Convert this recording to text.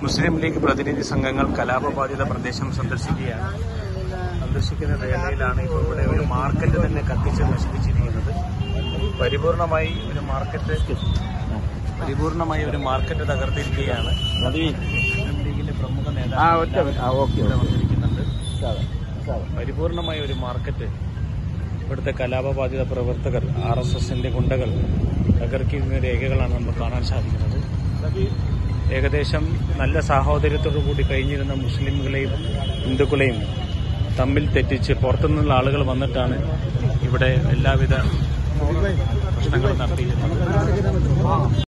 മുസ്ലിം league പ്രതിനിധി സംഘങ്ങൾ കലാപബാധിത പ്രദേശം സന്ദർശിക്കുകയാണ് സന്ദർശിക്കുന്ന വേളയിലാണ് ഇപ്പോൾ ഇവിടെ ഒരു മാർക്കറ്റ് തന്നെ കത്തിച്ച് നശിപ്പിച്ചിരിക്കുന്നത് പരിപൂർണമായി ഒരു മാർക്കറ്റ് പരിപൂർണമായി ഒരു മാർക്കറ്റ് തകർത്തിരിക്കുകയാണ് മുസ്ലിം ലീഗിന്റെ പ്രമുഖ നേതാവ് ഇവിടെ വന്നിരിക്കുന്നുണ്ട് പരിപൂർണമായ ഒരു മാർക്കറ്റ് ഇവിടുത്തെ കലാപബാധിത പ്രവർത്തകർ ആർ എസ് എസിന്റെ ഗുണ്ടകൾ തകർക്കുന്ന രേഖകളാണ് നമുക്ക് കാണാൻ സാധിക്കുന്നത് ഏകദേശം നല്ല സാഹോദര്യത്തോടു കൂടി കഴിഞ്ഞിരുന്ന മുസ്ലിംകളെയും ഹിന്ദുക്കളെയും തമ്മിൽ തെറ്റിച്ച് പുറത്തുനിന്നുള്ള ആളുകൾ വന്നിട്ടാണ് ഇവിടെ എല്ലാവിധ പ്രശ്നങ്ങളും നടത്തിയിരുന്നത്